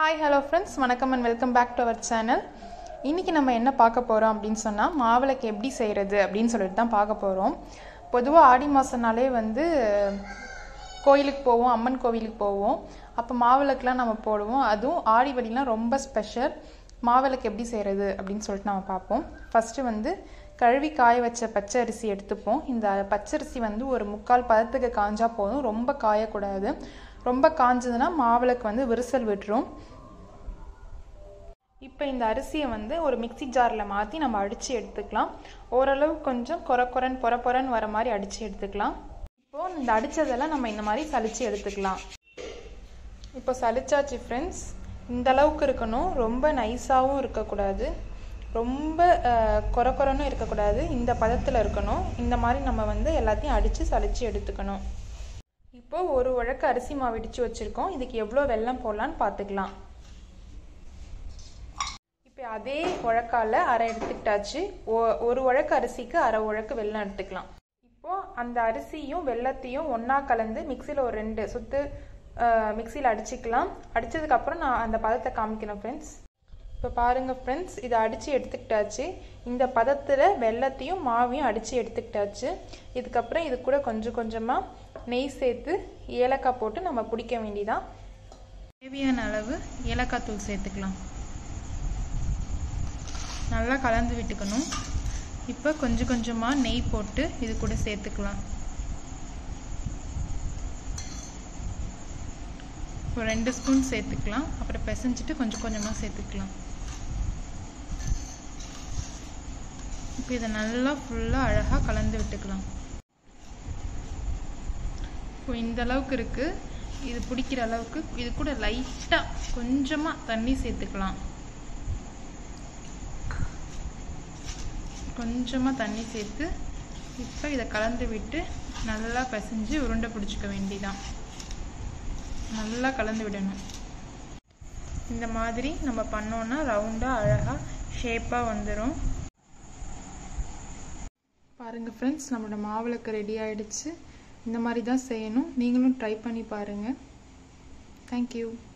hi hello friends வணக்கம் and welcome back to our channel இன்றைக்கி நம்ம என்ன பார்க்க போகிறோம் அப்படின்னு சொன்னால் மாவிளக்கு எப்படி செய்கிறது அப்படின்னு சொல்லிட்டு தான் பார்க்க போகிறோம் பொதுவாக ஆடி மாதம்னாலே வந்து கோயிலுக்கு போவோம் அம்மன் கோவிலுக்கு போவோம் அப்போ மாவிளக்குலாம் நம்ம போடுவோம் அதுவும் ஆடி வெடிலாம் ரொம்ப ஸ்பெஷல் மாவிளக்கு எப்படி செய்கிறது அப்படின்னு சொல்லிட்டு நம்ம பார்ப்போம் ஃபஸ்ட்டு வந்து கழுவி காய வச்ச பச்சை அரிசி எடுத்துப்போம் இந்த பச்சரிசி வந்து ஒரு முக்கால் பதத்துக்கு காஞ்சா போதும் ரொம்ப காயக்கூடாது ரொம்ப காஞ்சதுன்னா மாவிளக்கு வந்து விரிசல் விட்டுரும் இப்போ இந்த அரிசியை வந்து ஒரு மிக்சி ஜாரில் மாற்றி நம்ம அடித்து எடுத்துக்கலாம் ஓரளவு கொஞ்சம் கொர கொரன் பொற பொறன்னு வர மாதிரி அடித்து எடுத்துக்கலாம் இப்போது இந்த அடித்ததெல்லாம் நம்ம இந்த மாதிரி சலித்து எடுத்துக்கலாம் இப்போ சலிச்சாச்சு ஃப்ரெண்ட்ஸ் இந்த அளவுக்கு இருக்கணும் ரொம்ப நைஸாகவும் இருக்கக்கூடாது ரொம்ப கொர கொரன்னு இருக்கக்கூடாது இந்த பதத்தில் இருக்கணும் இந்த மாதிரி நம்ம வந்து எல்லாத்தையும் அடித்து சலித்து எடுத்துக்கணும் இப்போது ஒரு உழக்கு அரிசி மாவு இடித்து வச்சுருக்கோம் இதுக்கு எவ்வளோ வெல்லம் போடலான்னு பார்த்துக்கலாம் இப்போ அதே உழக்கால் அரை எடுத்துக்கிட்டாச்சு ஒரு உழக்கு அரிசிக்கு அரை உழக்கு வெல்லம் எடுத்துக்கலாம் இப்போது அந்த அரிசியும் வெள்ளத்தையும் ஒன்றா கலந்து மிக்சியில் ஒரு ரெண்டு சுற்று மிக்சியில் அடிச்சுக்கலாம் அடித்ததுக்கப்புறம் நான் அந்த பதத்தை காமிக்கிறேன் ஃப்ரெண்ட்ஸ் இப்போ பாருங்கள் ஃப்ரெண்ட்ஸ் இதை அடித்து எடுத்துக்கிட்டாச்சு இந்த பதத்தில் வெள்ளத்தையும் மாவையும் அடித்து எடுத்துக்கிட்டாச்சு இதுக்கப்புறம் இது கூட கொஞ்சம் கொஞ்சமாக நெய் சேர்த்து ஏலக்காய் போட்டு நம்ம பிடிக்க வேண்டியதான் தேவையான அளவு ஏலக்காய் தூள் சேர்த்துக்கலாம் நல்லா கலந்து விட்டுக்கணும் இப்போ கொஞ்சம் கொஞ்சமாக நெய் போட்டு இது கூட சேர்த்துக்கலாம் ஒரு ரெண்டு ஸ்பூன் சேர்த்துக்கலாம் அப்புறம் பிசைஞ்சிட்டு கொஞ்சம் கொஞ்சமாக சேர்த்துக்கலாம் இப்போ இதை நல்லா ஃபுல்லாக அழகாக கலந்து விட்டுக்கலாம் இப்போ இந்த அளவுக்கு இருக்குது இது பிடிக்கிற அளவுக்கு இது கூட லைட்டாக கொஞ்சமாக தண்ணி சேர்த்துக்கலாம் கொஞ்சமாக தண்ணி சேர்த்து இப்போ இதை கலந்து விட்டு நல்லா பிசைஞ்சு உருண்டை பிடிச்சிக்க வேண்டிதான் நல்லா கலந்து விடணும் இந்த மாதிரி நம்ம பண்ணோன்னா ரவுண்டாக அழகாக ஷேப்பாக வந்துடும் பாருங்கள் ஃப்ரெண்ட்ஸ் நம்மளோட மாவிளக்கு ரெடி ஆகிடுச்சு இந்த மாதிரி தான் செய்யணும் நீங்களும் ட்ரை பண்ணி பாருங்கள் தேங்க்யூ